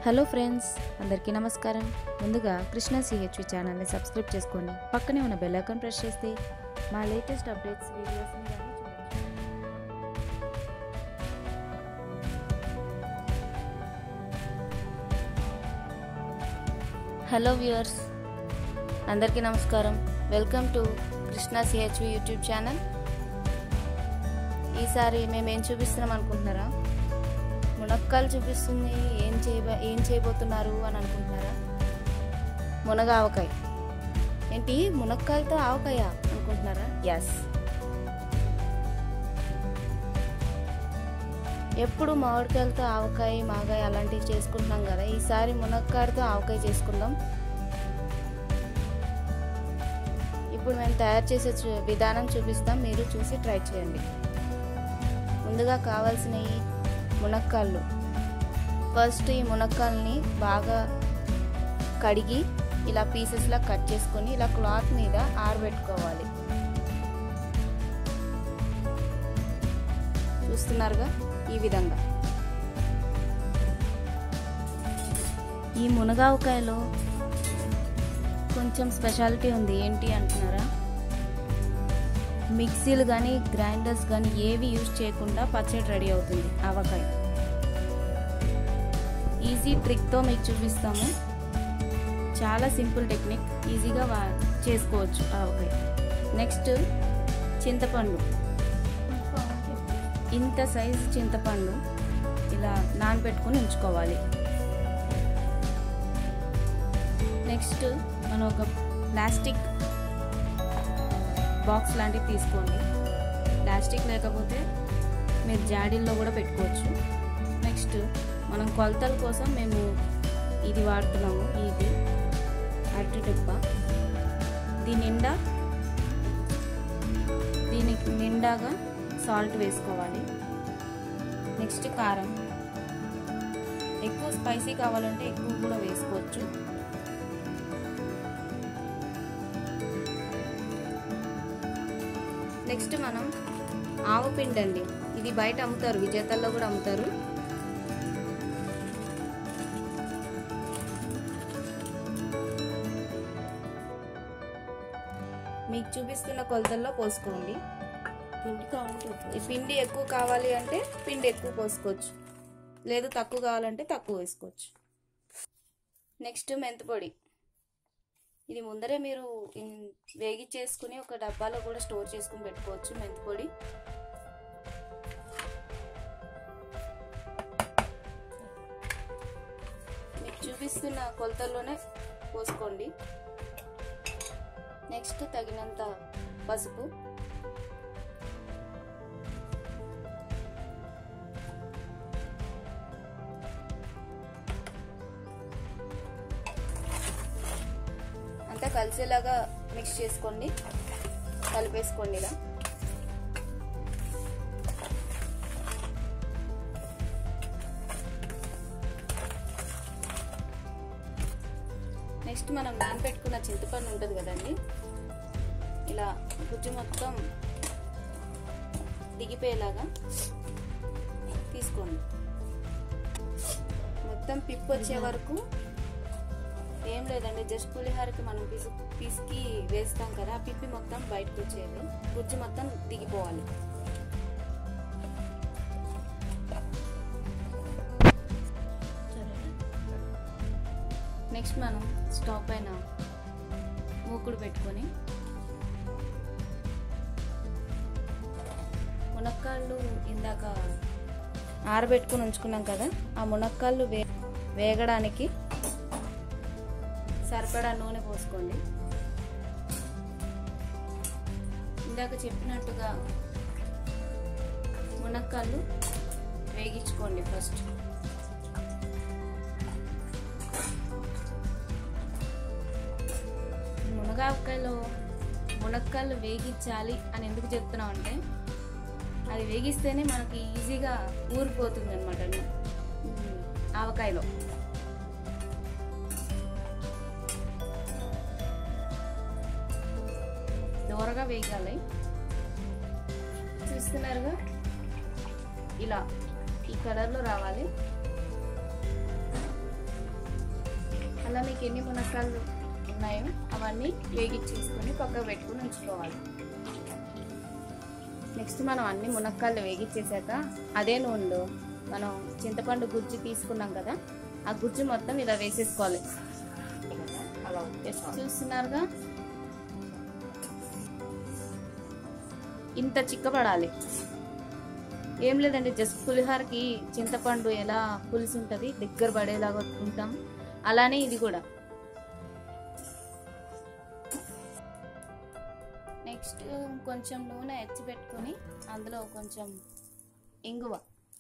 hello friends అందరికీ నమస్కారం ముందుగా కృష్ణ సిహెచ్వి ఛానల్ని సబ్స్క్రైబ్ చేసుకోండి పక్కనే ఉన్న బెల్ ఐకాన్ ప్రెస్ చేస్తే మా లేటెస్ట్ అప్డేట్స్ వీడియోస్ని కానీ చూడొచ్చు హలో వ్యూయర్స్ అందరికీ నమస్కారం welcome to Krishna CHV YouTube channel ఈసారి మేము ఏం చూపిస్తున్నాం అనుకుంటున్నారా మునక్కాయలు చూపిస్తుంది ఏం చేయబో ఏం చేయబోతున్నారు అని అనుకుంటున్నారా మునగ ఆవకాయ ఏంటి మునక్కాయలతో ఆవకాయ అనుకుంటున్నారా ఎస్ ఎప్పుడు మామిడికాయలతో ఆవకాయ మాగాయ అలాంటివి చేసుకుంటున్నాం కదా ఈసారి మునక్కాయలతో ఆవకాయ చేసుకుందాం ఇప్పుడు మేము తయారు చేసే చూ- విధానం చూపిస్తాం మీరు చూసి ట్రై చేయండి ముందుగా కావాల్సినవి మునక్కాళ్ళు ఫస్ట్ ఈ మునక్కాల్ని బాగా కడిగి ఇలా పీసెస్లా కట్ చేసుకొని ఇలా క్లాత్ మీద ఆరబెట్టుకోవాలి చూస్తున్నారుగా ఈ విధంగా ఈ మునగావకాయలో కొంచెం స్పెషాలిటీ ఉంది ఏంటి అంటున్నారా మిక్సీలు కానీ గ్రైండర్స్ కానీ ఏవి యూజ్ చేయకుండా పచ్చడి రెడీ అవుతుంది ఆవకాయ ఈజీ ట్రిక్తో మీకు చూపిస్తాము చాలా సింపుల్ టెక్నిక్ ఈజీగా వా చేసుకోవచ్చు ఆవకాయ నెక్స్ట్ చింతపండు ఇంత సైజు చింతపండు ఇలా నానబెట్టుకుని ఉంచుకోవాలి నెక్స్ట్ మనం ఒక ప్లాస్టిక్ బాక్స్ లాంటివి తీసుకోండి ప్లాస్టిక్ లేకపోతే మీరు జాడీల్లో కూడా పెట్టుకోవచ్చు నెక్స్ట్ మనం కొలతల కోసం మేము ఇది వాడుతున్నాము ఇది అరటి డబ్బా దీని నిండా దీనికి నిండాగా సాల్ట్ వేసుకోవాలి నెక్స్ట్ కారం ఎక్కువ స్పైసీ కావాలంటే ఎక్కువ కూడా వేసుకోవచ్చు నెక్స్ట్ మనం ఆవపిండి అండి ఇది బయట అమ్ముతారు విజేతల్లో కూడా అమ్ముతారు మీకు చూపిస్తున్న కొలతల్లో పోసుకోండి పిండి కావాలి ఈ పిండి ఎక్కువ కావాలి అంటే పిండి ఎక్కువ పోసుకోవచ్చు లేదు తక్కువ కావాలంటే తక్కువ వేసుకోవచ్చు నెక్స్ట్ మెంతిపొడి ఇది ముందరే మీరు ఇన్- వేగిచ్చేసుకుని ఒక డబ్బాలో కూడా స్టోర్ చేసుకుని పెట్టుకోవచ్చు మెంతిపొడి మీకు చూపిస్తున్న కొలతల్లోనే పోసుకోండి నెక్స్ట్ తగినంత పసుపు అంతా కలిసేలాగా మిక్స్ చేసుకోండి కలిపేసుకోండి ఇలా నెక్స్ట్ మనం నానబెట్టుకున్న చింతపండు ఉంటుంది కదండి ఇలా గుజ్జు మొత్తం దిగిపోయేలాగా తీసుకోండి మొత్తం పిప్పు వచ్చే వరకు ఏం లేదండి జస్ట్ పులిహోరకి మనం పిసి పిసికి వేస్తాం కదా ఆ పిప్పి మొత్తం బయటకు వచ్చేది గుజ్జు మొత్తం దిగిపోవాలి నెక్స్ట్ మనం స్టవ్ పైన మూకుడు పెట్టుకొని మునక్కాళ్ళు ఇందాక ఆరబెట్టుకుని ఉంచుకున్నాం కదా ఆ మునక్కాళ్ళు వే వేగడానికి సరిపడా నూనె పోసుకోండి ఇందాక చెప్పినట్టుగా మునక్కాళ్ళు వేగించుకోండి ఫస్ట్ మునగాకాయలో మునక్కాళ్ళు వేగించాలి అని ఎందుకు చెప్తున్నాం అంటే అది వేగిస్తేనే మనకి ఈజీగా ఊరిపోతుంది అనమాట ఆవకాయలో దూరగా వేగాలి చూస్తున్నారుగా ఇలా ఈ కలర్లో రావాలి అలా మీకు ఎన్ని మునక్కాయలు ఉన్నాయో అవన్నీ వేగిచ్చేసుకొని పక్కకు పెట్టుకుని ఉంచుకోవాలి నెక్స్ట్ మనం అన్ని మునక్కాయలు వేగిచ్చేసాక అదే నూనెలో మనం చింతపండు గుజ్జు తీసుకున్నాం కదా ఆ గుజ్జు మొత్తం ఇలా వేసేసుకోవాలి అలా ఉంటే చాలు చూస్తున్నారుగా ఇంత చిక్కబడాలి ఏం లేదండి జస్ట్ పులిహోరకి చింతపండు ఎలా పులుసు ఉంటుంది దగ్గర పడేలాగా ఉంటాం అలానే ఇది కూడా నెక్స్ట్ కొంచెం నూనె ఎచ్చి పెట్టుకొని అందులో కొంచెం ఇంగువ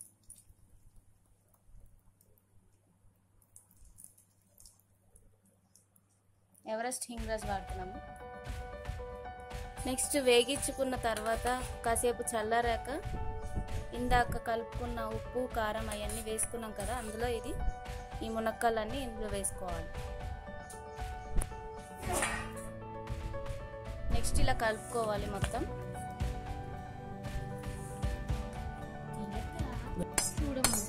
ఎవరెస్ట్ హింగ్రాజ్ వాడుతున్నాము నెక్స్ట్ వేగించుకున్న తర్వాత కాసేపు చల్లారాక ఇందాక కలుపుకున్న ఉప్పు కారం అవన్నీ వేసుకున్నాం కదా అందులో ఇది ఈ మునక్కాలన్నీ ఇందులో వేసుకోవాలి నెక్స్ట్ ఇలా కలుపుకోవాలి మొత్తం చూడము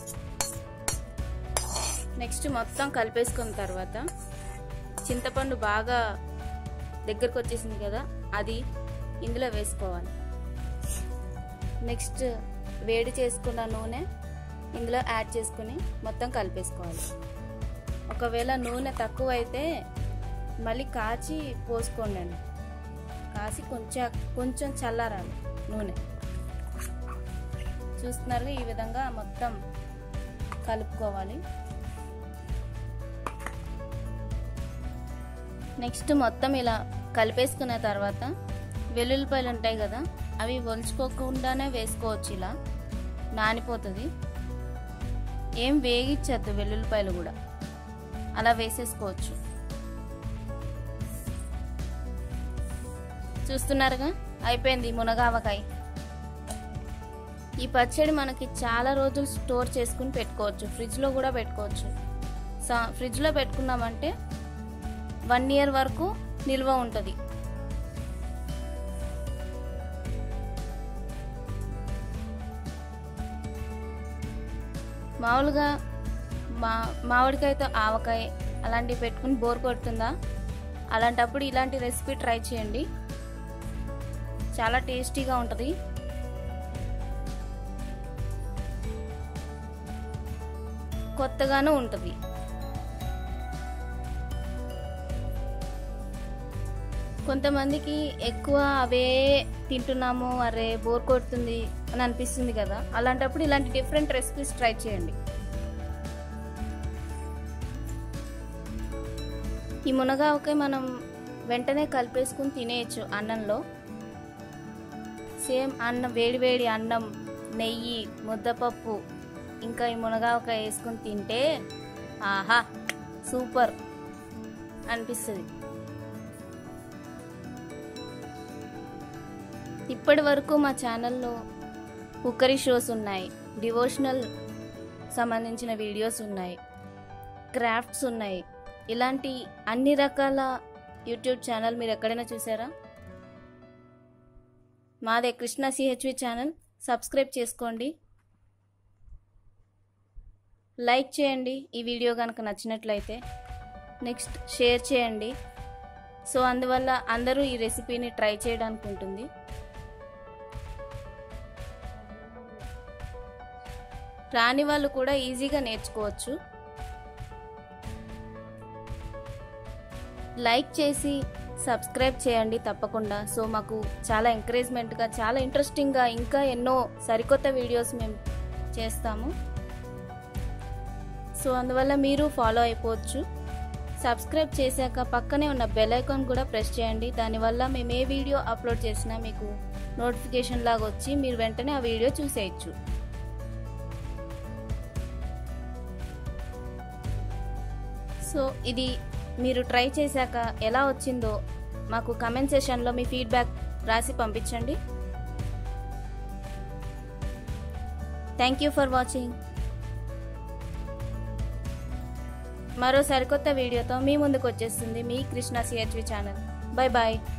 నెక్స్ట్ మొత్తం కలిపేసుకున్న తర్వాత చింతపండు బాగా దగ్గరకు వచ్చేసింది కదా అది ఇందులో వేసుకోవాలి నెక్స్ట్ వేడి చేసుకున్న నూనె ఇందులో యాడ్ చేసుకుని మొత్తం కలిపేసుకోవాలి ఒకవేళ నూనె తక్కువ అయితే మళ్ళీ కాచి పోసుకోండి అండి కాసి కొంచెం కొంచెం చల్లారాలి నూనె చూస్తున్నారు ఈ విధంగా మొత్తం కలుపుకోవాలి నెక్స్ట్ మొత్తం ఇలా కలిపేసుకున్న తర్వాత వెల్లుల్లిపాయలు ఉంటాయి కదా అవి ఒలుచుకోకుండానే వేసుకోవచ్చు ఇలా నానిపోతుంది ఏం వేగిచ్చద్దు వెల్లుల్లిపాయలు కూడా అలా వేసేసుకోవచ్చు చూస్తున్నారుగా అయిపోయింది మునగావకాయ ఈ పచ్చడి మనకి చాలా రోజులు స్టోర్ చేసుకుని పెట్టుకోవచ్చు ఫ్రిడ్జ్లో కూడా పెట్టుకోవచ్చు సా ఫ్రిడ్జ్లో పెట్టుకున్నామంటే వన్ ఇయర్ వరకు నిల్వ ఉంటుంది మామూలుగా మా మామిడికాయతో ఆవకాయ అలాంటివి పెట్టుకుని బోర్ కొడుతుందా అలాంటప్పుడు ఇలాంటి రెసిపీ ట్రై చేయండి చాలా టేస్టీగా ఉంటుంది కొత్తగానూ ఉంటుంది కొంతమందికి ఎక్కువ అవే తింటున్నాము అరే బోర్ కొడుతుంది అని అనిపిస్తుంది కదా అలాంటప్పుడు ఇలాంటి డిఫరెంట్ రెసిపీస్ ట్రై చేయండి ఈ మునగావకాయ మనం వెంటనే కలిపేసుకుని తినేయచ్చు అన్నంలో సేమ్ అన్నం వేడివేడి అన్నం నెయ్యి ముద్దపప్పు ఇంకా ఈ మునగావకాయ వేసుకుని తింటే ఆహా సూపర్ అనిపిస్తుంది ఇప్పటి వరకు మా ఛానల్లో కుక్కరీ షోస్ ఉన్నాయి డివోషనల్ సంబంధించిన వీడియోస్ ఉన్నాయి క్రాఫ్ట్స్ ఉన్నాయి ఇలాంటి అన్ని రకాల యూట్యూబ్ ఛానల్ మీరు ఎక్కడైనా చూసారా మాదే కృష్ణ సిహెచ్వి ఛానల్ సబ్స్క్రైబ్ చేసుకోండి లైక్ చేయండి ఈ వీడియో కనుక నచ్చినట్లయితే నెక్స్ట్ షేర్ చేయండి సో అందువల్ల అందరూ ఈ రెసిపీని ట్రై చేయడానికి ఉంటుంది రాని వాళ్ళు కూడా ఈజీగా నేర్చుకోవచ్చు లైక్ చేసి సబ్స్క్రైబ్ చేయండి తప్పకుండా సో మాకు చాలా ఎంకరేజ్మెంట్గా చాలా ఇంట్రెస్టింగ్గా ఇంకా ఎన్నో సరికొత్త వీడియోస్ మేము చేస్తాము సో అందువల్ల మీరు ఫాలో అయిపోవచ్చు సబ్స్క్రైబ్ చేశాక పక్కనే ఉన్న బెల్ ఐకాన్ కూడా ప్రెస్ చేయండి దానివల్ల మేము ఏ వీడియో అప్లోడ్ చేసినా మీకు నోటిఫికేషన్ లాగా వచ్చి మీరు వెంటనే ఆ వీడియో చూసేయచ్చు సో ఇది మీరు ట్రై చేశాక ఎలా వచ్చిందో మాకు కమెంట్ సెషన్లో మీ ఫీడ్బ్యాక్ రాసి పంపించండి థ్యాంక్ యూ ఫర్ వాచింగ్ మరో సరికొత్త వీడియోతో మీ ముందుకు వచ్చేస్తుంది మీ Krishna CHV channel bye bye